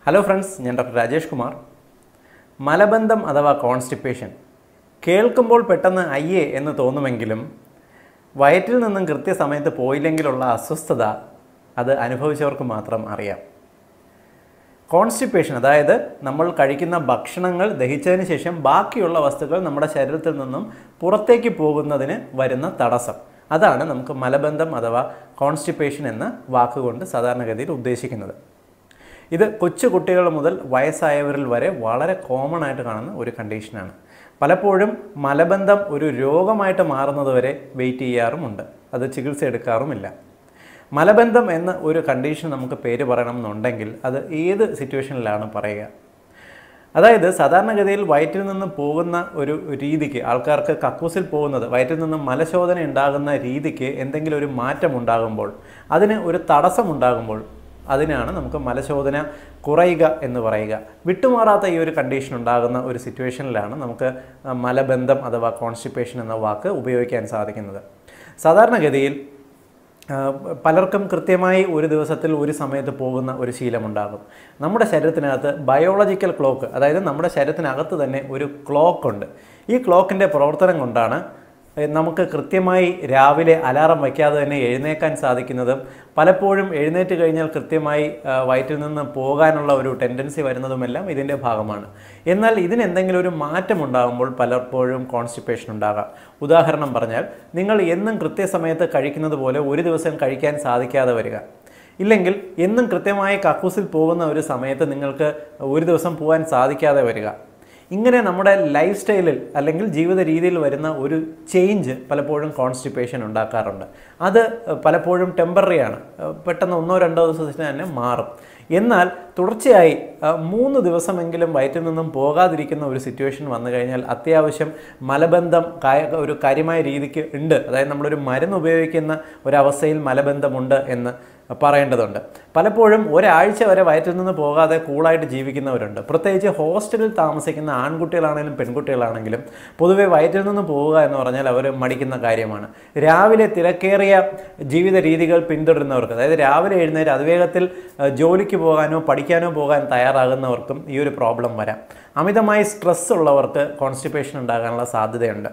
hello friends ഞാൻ doctor Rajesh Kumar മലബന്ധം അഥവാ കോൺസ്റ്റിപ്പേഷൻ കേൾക്കുമ്പോൾ പെട്ടെന്ന് അയ്യേ എന്ന് തോന്നുമെങ്കിലും വയറ്റിൽ നിന്നും കൃത്യസമയത്ത് പോയില്ലെങ്കിലുള്ള അസ്വസ്ഥത അത് അനുഭവിച്ചവർക്ക് മാത്രം അറിയാം കോൺസ്റ്റിപ്പേഷൻ അതായത് നമ്മൾ കഴിക്കുന്ന ഭക്ഷണങ്ങൾ ദഹിച്ചതിന് ശേഷം ബാക്കിയുള്ള വസ്തുക്കൾ നമ്മുടെ ശരീരത്തിൽ നിന്നും പുറത്തേക്ക് പോകുന്നതിന് വരുന്ന തടസ്സം അതാണ് നമുക്ക് മലബന്ധം അഥവാ കോൺസ്റ്റിപ്പേഷൻ എന്ന വാക്കുകൊണ്ട് സാധാരണഗതിയിൽ ഉദ്ദേശിക്കുന്നത് ഇത് കൊച്ചു കുട്ടികൾ മുതൽ വയസ്സായവരിൽ വരെ വളരെ കോമൺ ആയിട്ട് കാണുന്ന ഒരു കണ്ടീഷനാണ് പലപ്പോഴും മലബന്ധം ഒരു രോഗമായിട്ട് മാറുന്നത് വരെ വെയിറ്റ് ചെയ്യാറുമുണ്ട് അത് ചികിത്സ എടുക്കാറുമില്ല മലബന്ധം എന്ന ഒരു കണ്ടീഷൻ നമുക്ക് പേര് പറയണം എന്നുണ്ടെങ്കിൽ അത് ഏത് സിറ്റുവേഷനിലാണ് പറയുക അതായത് സാധാരണഗതിയിൽ വയറ്റിൽ നിന്ന് പോകുന്ന ഒരു രീതിക്ക് ആൾക്കാർക്ക് കക്കൂസിൽ പോകുന്നത് വയറ്റിൽ നിന്ന് മലശോധന ഉണ്ടാകുന്ന രീതിക്ക് എന്തെങ്കിലും ഒരു മാറ്റം ഉണ്ടാകുമ്പോൾ അതിന് ഒരു തടസ്സം ഉണ്ടാകുമ്പോൾ അതിനാണ് നമുക്ക് മലശോധന കുറയുക എന്ന് പറയുക വിട്ടുമാറാത്ത ഈ ഒരു കണ്ടീഷൻ ഉണ്ടാകുന്ന ഒരു സിറ്റുവേഷനിലാണ് നമുക്ക് മലബന്ധം അഥവാ കോൺസ്റ്റിപ്പേഷൻ എന്ന വാക്ക് ഉപയോഗിക്കാൻ സാധിക്കുന്നത് സാധാരണഗതിയിൽ ആ, പലർക്കും കൃത്യമായി ഒരു ദിവസത്തിൽ ഒരു സമയത്ത് പോകുന്ന ഒരു ശീലമുണ്ടാകും നമ്മുടെ ശരീരത്തിനകത്ത് ബയോളജിക്കൽ ക്ലോക്ക് അതായത് നമ്മുടെ ശരീരത്തിനകത്ത് തന്നെ ഒരു ക്ലോക്ക് ഉണ്ട് ഈ ക്ലോക്കിൻ്റെ പ്രവർത്തനം കൊണ്ടാണ് ഏ, നമുക്ക് കൃത്യമായി രാവിലെ അലാറം വയ്ക്കാതെ തന്നെ എഴുന്നേക്കാൻ സാധിക്കുന്നതും പലപ്പോഴും എഴുന്നേറ്റ് കഴിഞ്ഞാൽ കൃത്യമായി ആ, വയറ്റിൽ നിന്ന് പോകാനുള്ള ഒരു ടെൻഡൻസി വരുന്നതുമെല്ലാം ഇതിൻ്റെ ഭാഗമാണ് എന്നാൽ ഇതിന് എന്തെങ്കിലും ഒരു മാറ്റം ഉണ്ടാകുമ്പോൾ പലപ്പോഴും കോൺസ്റ്റിപ്പേഷൻ ഉണ്ടാകാം ഉദാഹരണം പറഞ്ഞാൽ നിങ്ങൾ എന്നും കൃത്യസമയത്ത് കഴിക്കുന്നത് പോലെ ഒരു ദിവസം കഴിക്കാൻ സാധിക്കാതെ വരിക ഇല്ലെങ്കിൽ എന്നും കൃത്യമായി കക്കൂസിൽ പോകുന്ന ഒരു സമയത്ത് നിങ്ങൾക്ക് ഒരു ദിവസം പോകാൻ സാധിക്കാതെ വരിക ഇങ്ങനെ നമ്മുടെ ലൈഫ് സ്റ്റൈലിൽ അല്ലെങ്കിൽ ജീവിത രീതിയിൽ വരുന്ന ഒരു ചേഞ്ച് പലപ്പോഴും കോൺസ്റ്റിപ്പേഷൻ ഉണ്ടാക്കാറുണ്ട് അത് പലപ്പോഴും ടെമ്പററി ആണ് പെട്ടെന്ന് ഒന്നോ രണ്ടോ ദിവസത്തിന് തന്നെ മാറും എന്നാൽ തുടർച്ചയായി ആ, മൂന്ന് ദിവസമെങ്കിലും വയറ്റിൽ നിന്നും പോകാതിരിക്കുന്ന ഒരു സിറ്റുവേഷൻ വന്നു കഴിഞ്ഞാൽ അത്യാവശ്യം മലബന്ധം കായ- ഒരു കാര്യമായ രീതിക്ക് ഉണ്ട് അതായത് നമ്മളൊരു മരുന്ന് ഉപയോഗിക്കുന്ന ഒരവസ്ഥയിൽ മലബന്ധമുണ്ട് എന്ന് പറയേണ്ടതുണ്ട് പലപ്പോഴും ഒരാഴ്ച വരെ വയറ്റിൽ നിന്ന് പോകാതെ കൂളായിട്ട് ജീവിക്കുന്നവരുണ്ട് പ്രത്യേകിച്ച് ഹോസ്റ്റലിൽ താമസിക്കുന്ന ആൺകുട്ടികളാണെങ്കിലും പെൺകുട്ടികളാണെങ്കിലും പൊതുവെ വയറ്റിൽ നിന്ന് പോവുക എന്ന് പറഞ്ഞാൽ അവർ മടിക്കുന്ന കാര്യമാണ് രാവിലെ തിരക്കേറിയ ജീവിത രീതികൾ പിന്തുടരുന്നവർക്ക് അതായത് രാവിലെ എഴുന്നേറ്റ് അതിവേഗത്തിൽ അഹ്, ജോലിക്ക് പോകാനോ പഠിക്കാനോ പോകാൻ തയ്യാറാകുന്നവർക്കും ഈ ഒരു പ്രോബ്ലം വരാം അമിതമായി സ്ട്രെസ് ഉള്ളവർക്ക് കോൺസ്റ്റിപ്പേഷൻ ഉണ്ടാകാനുള്ള സാധ്യതയുണ്ട്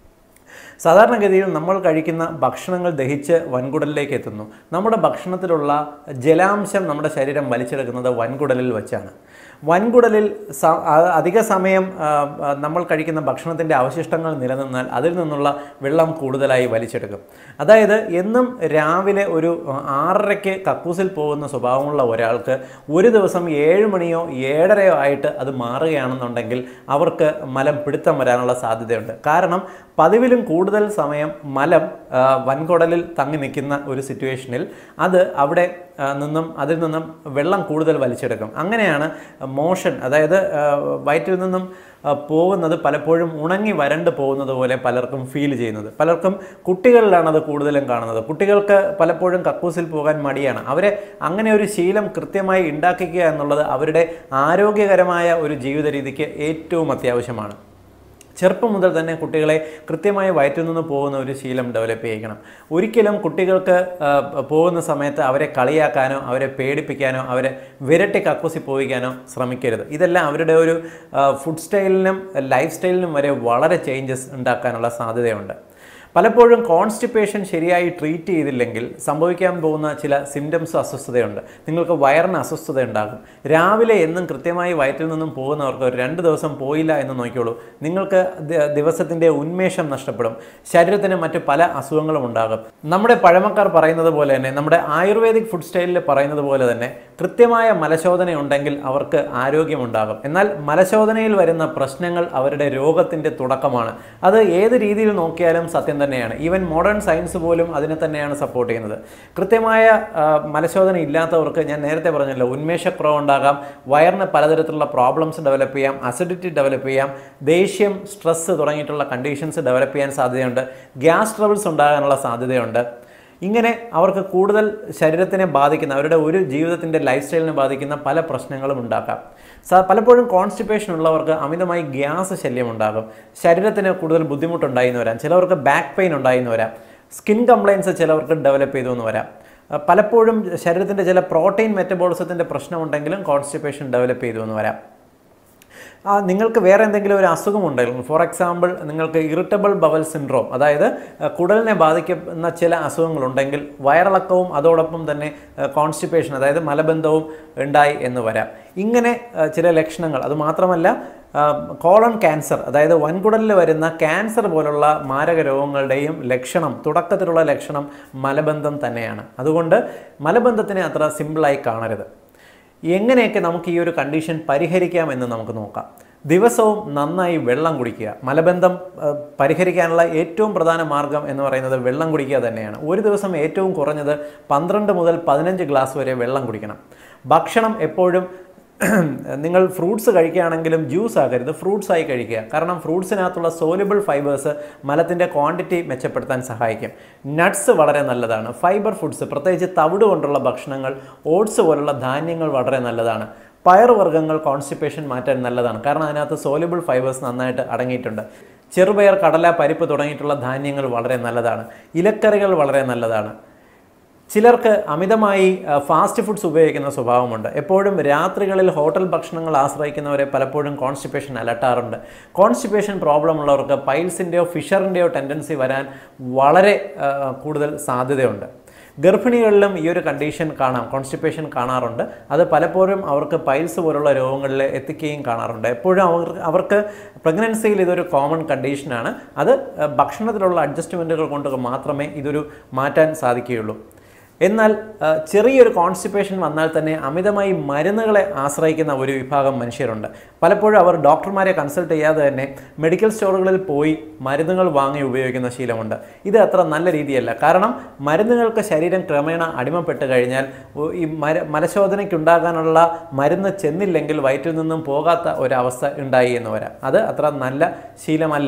സാധാരണഗതിയിൽ നമ്മൾ കഴിക്കുന്ന ഭക്ഷണങ്ങൾ ദഹിച്ച് വൻകുടലിലേക്ക് എത്തുന്നു നമ്മുടെ ഭക്ഷണത്തിലുള്ള ജലാംശം നമ്മുടെ ശരീരം വലിച്ചെടുക്കുന്നത് വൻകുടലിൽ വെച്ചാണ് വൻകുടലിൽ സ- ആ- അധിക സമയം ആ, ആ, നമ്മൾ കഴിക്കുന്ന ഭക്ഷണത്തിൻ്റെ അവശിഷ്ടങ്ങൾ നിലനിന്നാൽ അതിൽ നിന്നുള്ള വെള്ളം കൂടുതലായി വലിച്ചെടുക്കും അതായത് എന്നും രാവിലെ ഒരു ആ, ആറരയ്ക്ക് കക്കൂസിൽ പോകുന്ന സ്വഭാവമുള്ള ഒരാൾക്ക് ഒരു ദിവസം ഏഴ് മണിയോ ഏഴരയോ ആയിട്ട് അത് മാറുകയാണെന്നുണ്ടെങ്കിൽ അവർക്ക് മലം പിടുത്തം വരാനുള്ള സാധ്യതയുണ്ട് കാരണം പതിവിലും കൂടുതൽ സമയം മലം ആ, വൻകുടലിൽ തങ്ങി നിൽക്കുന്ന ഒരു സിറ്റുവേഷനിൽ അത് അവിടെ ആ, നിന്നും അതിൽ നിന്നും വെള്ളം കൂടുതൽ വലിച്ചെടുക്കും അങ്ങനെയാണ് മോഷൻ അതായത് ആ, വയറ്റിൽ നിന്നും ആ, പോകുന്നത് പലപ്പോഴും ഉണങ്ങി വരണ്ട് പോകുന്നത് പോലെ പലർക്കും ഫീൽ ചെയ്യുന്നത് പലർക്കും കുട്ടികളിലാണ് അത് കൂടുതലും കാണുന്നത് കുട്ടികൾക്ക് പലപ്പോഴും കക്കൂസിൽ പോകാൻ മടിയാണ് അവരെ അങ്ങനെ ഒരു ശീലം കൃത്യമായി ഉണ്ടാക്കിക്കുക എന്നുള്ളത് അവരുടെ ആരോഗ്യകരമായ ഒരു ജീവിത രീതിക്ക് ഏറ്റവും അത്യാവശ്യമാണ് ചെറുപ്പം മുതൽ തന്നെ കുട്ടികളെ കൃത്യമായി വയറ്റിൽ നിന്ന് പോകുന്ന ഒരു ശീലം ഡെവലപ്പ് ചെയ്യിക്കണം ഒരിക്കലും കുട്ടികൾക്ക് ആ, പോകുന്ന സമയത്ത് അവരെ കളിയാക്കാനോ അവരെ പേടിപ്പിക്കാനോ അവരെ വിരട്ടി കക്കൂസി പോയിക്കാനോ ശ്രമിക്കരുത് ഇതെല്ലാം അവരുടെ ഒരു ഫുഡ് സ്റ്റൈലിനും ലൈഫ് സ്റ്റൈലിനും വരെ വളരെ ചേഞ്ചസ് ഉണ്ടാക്കാനുള്ള സാധ്യതയുണ്ട് പലപ്പോഴും കോൺസ്റ്റിപ്പേഷൻ ശരിയായി ട്രീറ്റ് ചെയ്തില്ലെങ്കിൽ സംഭവിക്കാൻ പോകുന്ന ചില സിംറ്റംസ് അസ്വസ്ഥതയുണ്ട് നിങ്ങൾക്ക് വയറിന് അസ്വസ്ഥത ഉണ്ടാകും രാവിലെ എന്നും കൃത്യമായി വയറ്റിൽ നിന്നും പോകുന്നവർക്ക് ഒരു രണ്ട് ദിവസം പോയില്ല എന്ന് നോക്കിയോളൂ നിങ്ങൾക്ക് ദ- ദിവസത്തിൻ്റെ ഉന്മേഷം നഷ്ടപ്പെടും ശരീരത്തിന് മറ്റ് പല അസുഖങ്ങളും ഉണ്ടാകും നമ്മുടെ പഴമക്കാർ പറയുന്നത് പോലെ തന്നെ നമ്മുടെ ആയുർവേദിക് ഫുഡ് സ്റ്റൈലിൽ പറയുന്നത് പോലെ തന്നെ കൃത്യമായ മലശോധന ഉണ്ടെങ്കിൽ അവർക്ക് ആരോഗ്യമുണ്ടാകും എന്നാൽ മലശോധനയിൽ വരുന്ന പ്രശ്നങ്ങൾ അവരുടെ രോഗത്തിൻ്റെ തുടക്കമാണ് അത് ഏത് രീതിയിൽ നോക്കിയാലും സത്യം തന്നെയാണ് ഈവൻ മോഡേൺ സയൻസ് പോലും അതിനെ തന്നെയാണ് സപ്പോർട്ട് ചെയ്യുന്നത് കൃത്യമായ ആ, മലശോധന ഇല്ലാത്തവർക്ക് ഞാൻ നേരത്തെ പറഞ്ഞല്ലോ ഉന്മേഷക്കുറവ് ഉണ്ടാകാം വയറിന് പലതരത്തിലുള്ള പ്രോബ്ലംസ് ഡെവലപ്പ് ചെയ്യാം അസിഡിറ്റി ഡെവലപ്പ് ചെയ്യാം ദേഷ്യം സ്ട്രെസ് തുടങ്ങിയിട്ടുള്ള കണ്ടീഷൻസ് ഡെവലപ്പ് ചെയ്യാൻ സാധ്യതയുണ്ട് ഗ്യാസ് ട്രബിൾസ് ഉണ്ടാകാനുള്ള സാധ്യതയുണ്ട് ഇങ്ങനെ അവർക്ക് കൂടുതൽ ശരീരത്തിനെ ബാധിക്കുന്ന അവരുടെ ഒരു ജീവിതത്തിൻ്റെ ലൈഫ് സ്റ്റൈലിനെ ബാധിക്കുന്ന പല പ്രശ്നങ്ങളും ഉണ്ടാക്കാം സ പലപ്പോഴും കോൺസ്റ്റിപ്പേഷൻ ഉള്ളവർക്ക് അമിതമായി ഗ്യാസ് ശല്യം ഉണ്ടാകും ശരീരത്തിന് കൂടുതൽ ബുദ്ധിമുട്ടുണ്ടായിന്ന് വരാം ചിലവർക്ക് ബാക്ക് പെയിൻ ഉണ്ടായിന്ന് വരാം സ്കിൻ കംപ്ലയിൻസ് ചിലവർക്ക് ഡെവലപ്പ് ചെയ്തു എന്ന് വരാം ആ, പലപ്പോഴും ശരീരത്തിൻ്റെ ചില പ്രോട്ടീൻ മെറ്റബോളിസത്തിൻ്റെ പ്രശ്നമുണ്ടെങ്കിലും കോൺസ്റ്റിപ്പേഷൻ ഡെവലപ്പ് ചെയ്തു എന്ന് വരാം ആ നിങ്ങൾക്ക് വേറെ എന്തെങ്കിലും ഒരു അസുഖമുണ്ടെങ്കിലും ഫോർ എക്സാമ്പിൾ നിങ്ങൾക്ക് ഇറിറ്റബിൾ ബവൽ സിൻഡ്രോം അതായത് ആ, കുടലിനെ ബാധിക്കുന്ന ചില അസുഖങ്ങളുണ്ടെങ്കിൽ വയറിളക്കവും അതോടൊപ്പം തന്നെ കോൺസ്റ്റിപ്പേഷൻ അതായത് മലബന്ധവും ഉണ്ടായി എന്ന് വരാം ഇങ്ങനെ ആ, ചില ലക്ഷണങ്ങൾ അത് മാത്രമല്ല കോളൺ ക്യാൻസർ അതായത് വൻകുടലിൽ വരുന്ന ക്യാൻസർ പോലുള്ള മാരക രോഗങ്ങളുടെയും ലക്ഷണം തുടക്കത്തിലുള്ള ലക്ഷണം മലബന്ധം തന്നെയാണ് അതുകൊണ്ട് മലബന്ധത്തിനെ അത്ര സിമ്പിളായി കാണരുത് എങ്ങനെയൊക്കെ നമുക്ക് ഈ ഒരു കണ്ടീഷൻ പരിഹരിക്കാമെന്ന് നമുക്ക് നോക്കാം ദിവസവും നന്നായി വെള്ളം കുടിക്കുക മലബന്ധം ആ, പരിഹരിക്കാനുള്ള ഏറ്റവും പ്രധാന മാർഗം എന്ന് പറയുന്നത് വെള്ളം കുടിക്കുക തന്നെയാണ് ഒരു ദിവസം ഏറ്റവും കുറഞ്ഞത് പന്ത്രണ്ട് മുതൽ പതിനഞ്ച് ഗ്ലാസ് വരെ വെള്ളം കുടിക്കണം ഭക്ഷണം എപ്പോഴും നിങ്ങൾ ഫ്രൂട്ട്സ് കഴിക്കുകയാണെങ്കിലും ജ്യൂസ് ആകരുത് ഫ്രൂട്ട്സ് ആയി കഴിക്കുക കാരണം ഫ്രൂട്ട്സിനകത്തുള്ള സോലുബിൾ ഫൈബേഴ്സ് മലത്തിൻ്റെ ക്വാണ്ടിറ്റി മെച്ചപ്പെടുത്താൻ സഹായിക്കും നട്ട്സ് വളരെ നല്ലതാണ് ഫൈബർ ഫുഡ്സ് പ്രത്യേകിച്ച് തവിട് കൊണ്ടുള്ള ഭക്ഷണങ്ങൾ ഓട്സ് പോലുള്ള ധാന്യങ്ങൾ വളരെ നല്ലതാണ് പയറുവർഗ്ഗങ്ങൾ കോൺസ്റ്റിപ്പേഷൻ മാറ്റാൻ നല്ലതാണ് കാരണം അതിനകത്ത് സോലുബിൾ ഫൈബേഴ്സ് നന്നായിട്ട് അടങ്ങിയിട്ടുണ്ട് ചെറുപയർ കടല പരിപ്പ് തുടങ്ങിയിട്ടുള്ള ധാന്യങ്ങൾ വളരെ നല്ലതാണ് ഇലക്കറികൾ വളരെ നല്ലതാണ് ചിലർക്ക് അമിതമായി ആ, ഫാസ്റ്റ് ഫുഡ്സ് ഉപയോഗിക്കുന്ന സ്വഭാവമുണ്ട് എപ്പോഴും രാത്രികളിൽ ഹോട്ടൽ ഭക്ഷണങ്ങൾ ആശ്രയിക്കുന്നവരെ പലപ്പോഴും കോൺസ്റ്റിപ്പേഷൻ അലട്ടാറുണ്ട് കോൺസ്റ്റിപ്പേഷൻ പ്രോബ്ലം ഉള്ളവർക്ക് പൈൽസിൻ്റെയോ ഫിഷറിൻ്റെയോ ടെൻഡൻസി വരാൻ വളരെ ആ, കൂടുതൽ സാധ്യതയുണ്ട് ഗർഭിണികളിലും ഈ ഒരു കണ്ടീഷൻ കാണാം കോൺസ്റ്റിപ്പേഷൻ കാണാറുണ്ട് അത് പലപ്പോഴും അവർക്ക് പൈൽസ് പോലുള്ള രോഗങ്ങളിൽ എത്തിക്കുകയും കാണാറുണ്ട് എപ്പോഴും അവർക്ക് അവർക്ക് പ്രഗ്നൻസിയിൽ ഇതൊരു കോമൺ കണ്ടീഷനാണ് അത് ആ, ഭക്ഷണത്തിലുള്ള അഡ്ജസ്റ്റ്മെൻറ്റുകൾ കൊണ്ട് മാത്രമേ ഇതൊരു മാറ്റാൻ സാധിക്കുകയുള്ളൂ എന്നാൽ ആ, ചെറിയൊരു കോൺസ്റ്റിപ്പേഷൻ വന്നാൽ തന്നെ അമിതമായി മരുന്നുകളെ ആശ്രയിക്കുന്ന ഒരു വിഭാഗം മനുഷ്യരുണ്ട് പലപ്പോഴും അവർ ഡോക്ടർമാരെ കൺസൾട്ട് ചെയ്യാതെ തന്നെ മെഡിക്കൽ സ്റ്റോറുകളിൽ പോയി മരുന്നുകൾ വാങ്ങി ഉപയോഗിക്കുന്ന ശീലമുണ്ട് ഇത് അത്ര നല്ല രീതിയല്ല കാരണം മരുന്നുകൾക്ക് ശരീരം ക്രമേണ അടിമപ്പെട്ട് കഴിഞ്ഞാൽ ഉ- ഈ മര മലശോധനയ്ക്കുണ്ടാകാനുള്ള മരുന്ന് ചെന്നില്ലെങ്കിൽ വയറ്റിൽ നിന്നും പോകാത്ത ഒരവസ്ഥ ഉണ്ടായി എന്ന് വരാം അത് അത്ര നല്ല ശീലമല്ല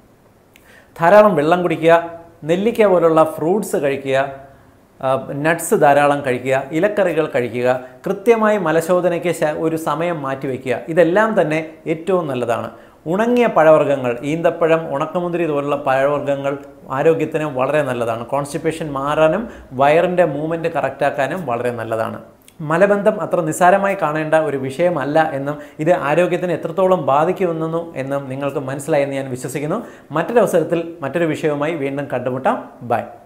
ധാരാളം വെള്ളം കുടിക്കുക നെല്ലിക്ക പോലുള്ള ഫ്രൂട്ട്സ് കഴിക്കുക നട്ട്സ് ധാരാളം കഴിക്കുക ഇലക്കറികൾ കഴിക്കുക കൃത്യമായി മലശോധനയ്ക്ക് ശ- ഒരു സമയം മാറ്റിവെക്കുക ഇതെല്ലാം തന്നെ ഏറ്റവും നല്ലതാണ് ഉണങ്ങിയ പഴവർഗ്ഗങ്ങൾ ഈന്തപ്പഴം ഉണക്കമുന്തിരി പോലുള്ള പഴവർഗ്ഗങ്ങൾ ആരോഗ്യത്തിന് വളരെ നല്ലതാണ് കോൺസ്റ്റിപ്പേഷൻ മാറാനും വയറിൻ്റെ മൂവ്മെൻറ്റ് കറക്റ്റാക്കാനും വളരെ നല്ലതാണ് മലബന്ധം അത്ര നിസ്സാരമായി കാണേണ്ട ഒരു വിഷയമല്ല എന്നും ഇത് ആരോഗ്യത്തിന് എത്രത്തോളം ബാധിക്കുമെന്നും എന്നും നിങ്ങൾക്ക് മനസ്സിലായെന്ന് ഞാൻ വിശ്വസിക്കുന്നു മറ്റൊരു അവസരത്തിൽ മറ്റൊരു വിഷയവുമായി വീണ്ടും കണ്ടുമുട്ടാം ബൈ